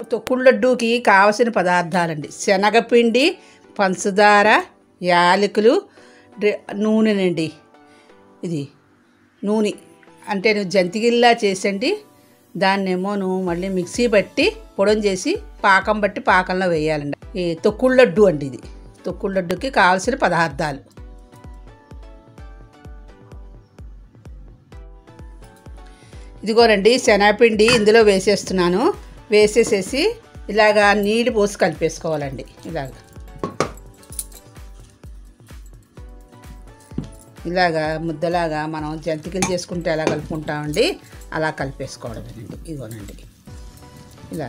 తొక్కుడు లడ్డూకి కావలసిన పదార్థాలండి శనగపిండి పంచదార యాలకులు డ్ర- నూనెనండి ఇది నూనె అంటే నువ్వు జంతిగిల్లా చేసండి దాన్నేమో నువ్వు మళ్ళీ మిక్సీ బట్టి పొడం చేసి పాకం బట్టి పాకంలో వేయాలండి ఈ తొక్కుడు లడ్డు అండి ఇది తొక్కుడు లడ్డుకి కావాల్సిన పదార్థాలు ఇదిగోనండి శనగపిండి ఇందులో వేసేస్తున్నాను వేసేసేసి ఇలాగా నీళ్ళు పోసి కలిపేసుకోవాలండి ఇలాగ ఇలాగా ముద్దలాగా మనం జంతికలు చేసుకుంటే ఎలా కలుపుకుంటామండి అలా కలిపేసుకోవడమేనండి ఇదిగోనండి ఇలా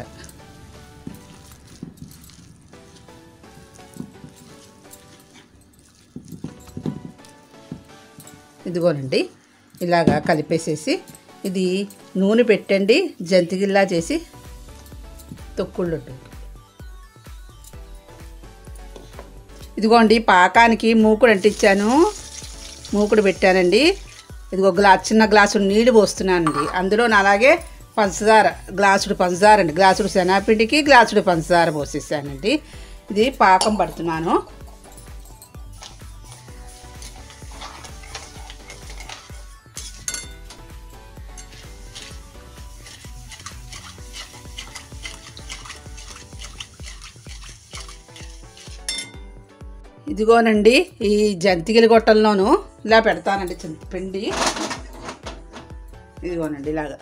ఇదిగోనండి ఇలాగా కలిపేసేసి ఇది నూనె పెట్టండి జంతిగిల్లా చేసి తొక్కుళ్ళు ఇదిగోండి పాకానికి మూకుడు అంటించాను మూకుడు పెట్టానండి ఇదిగో గ్లా చిన్న గ్లాసు నీళ్లు పోస్తున్నానండి అందులో అలాగే పంచదార గ్లాసుడు పంచదార అండి గ్లాసుడు శనగపిండికి గ్లాసుడు పంచదార పోసేసానండి ఇది పాకం పడుతున్నాను ఇదిగోనండి ఈ జంతికల గొట్టంలోను ఇలా పెడతానండి చింత పిండి ఇదిగోనండి ఇలాగా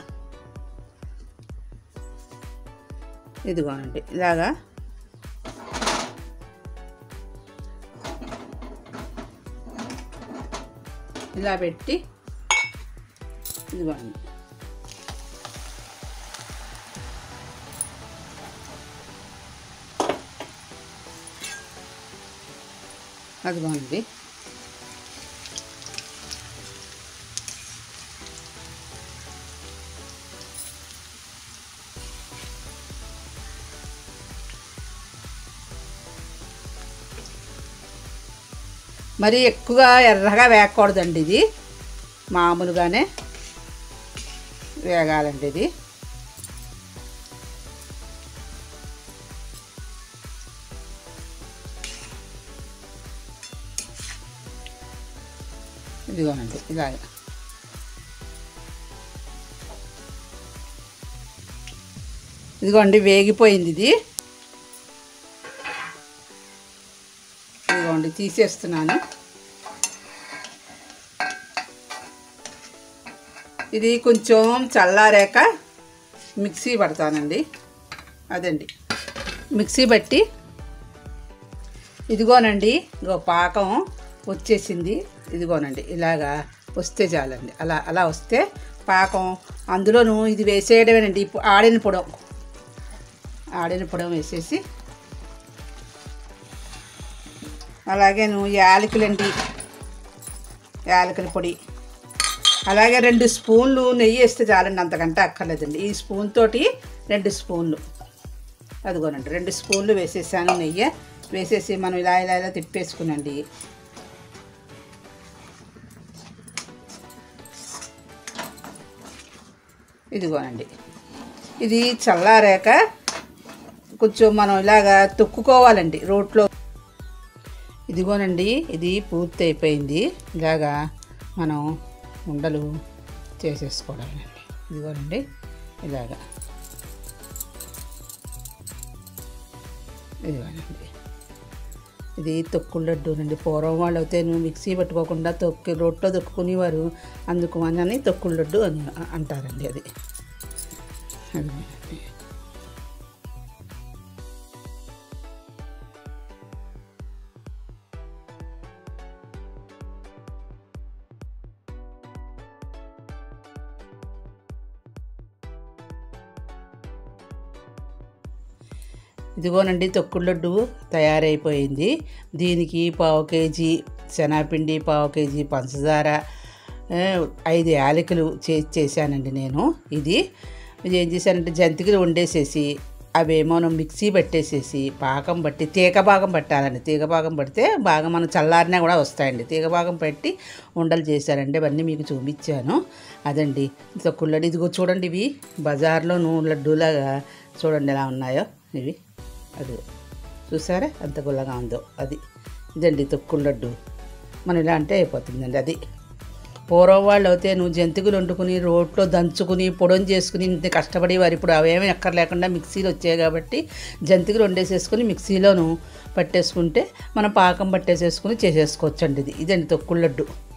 ఇదిగోనండి ఇలాగా ఇలా పెట్టి ఇదిగోండి అదిగోండి మరి ఎక్కువగా ఎర్రగా వేగకూడదండి ఇది మామూలుగానే వేగాలండి ఇది ఇదిగోనండి ఇలాగ ఇదిగోండి వేగిపోయింది ఇది ఇదిగోండి తీసేస్తున్నాను ఇది కొంచెం చల్లారాక మిక్సీ పడతానండి అదండి మిక్సీ బట్టి ఇదిగోనండి ఇగో పాకం వచ్చేసింది ఇదిగోనండి ఇలాగా వస్తే చాలండి అలా అలా వస్తే పాకం అందులోను ఇది వేసేయడమేనండి ఇప్పుడు ఆడిన పొడం ఆడిన పొడం వేసేసి అలాగే నువ్వు యాలకులండి యాలకుల పొడి అలాగే రెండు స్పూన్లు నెయ్యి వేస్తే చాలండి అంతకంటే అక్కర్లేదండి ఈ స్పూన్ తోటి రెండు స్పూన్లు అదిగోనండి రెండు స్పూన్లు వేసేసాను నెయ్యి వేసేసి మనం ఇలా ఇలా ఇలా తిప్పేసుకునండి ఇదిగోనండి ఇది చల్లారాక కొంచెం మనం ఇలాగా తొక్కుకోవాలండి రోట్లో ఇదిగోనండి ఇది పూర్తి అయిపోయింది ఇలాగా మనం ఉండలు చేసేసుకోవడాలండి ఇదిగోనండి ఇలాగా ఇదిగోనండి ఇది తొక్కుడు లడ్డు అండి పూర్వం వాళ్ళు అయితే నువ్వు మిక్సీ పట్టుకోకుండా తొక్కి రోట్లో తొక్కుకునేవారు అందుకు అని తొక్కుడు లడ్డు అని అంటారండి అది అదిగోనండి ఇదిగోనండి తొక్కుడు లడ్డు తయారైపోయింది దీనికి పావు కేజీ శనగపిండి పావు కేజీ పంచదార ఆ, ఐదు యాలకులు చేసి చేశానండి నేను ఇది ఇది ఏం చేశానంటే జంతికలు వండేసేసి అవేమో మిక్సీ పట్టేసేసి పాకం బట్టి తీగ భాగం పట్టాలండి తీగ భాగం పడితే బాగా మనం చల్లారినా కూడా వస్తాయండి తీగ భాగం పెట్టి ఉండలు చేశానండి అవన్నీ మీకు చూపించాను అదండి తొక్కుడు లడ్డు ఇదిగో చూడండి ఇవి బజార్లో నూనె లడ్డూలాగా చూడండి ఎలా ఉన్నాయో ఇవి అది చూసారా ఎంత గుల్లగా ఉందో అది ఇదండి తొక్కుడు లడ్డు మనం ఇలా అంటే అయిపోతుందండి అది పూర్వం వాళ్ళు అయితే నువ్వు జంతికలు వండుకుని రోట్లో దంచుకుని పొడం చేసుకుని ఇంత కష్టపడేవారు ఇప్పుడు అవేమీ ఎక్కర్ లేకుండా మిక్సీలు వచ్చాయి కాబట్టి జంతికలు వండేసేసుకుని మిక్సీలోను పట్టేసుకుంటే మనం పాకం పట్టేసేసుకుని చేసేసుకోవచ్చండి ఇది ఇదండి తొక్కుడు లడ్డు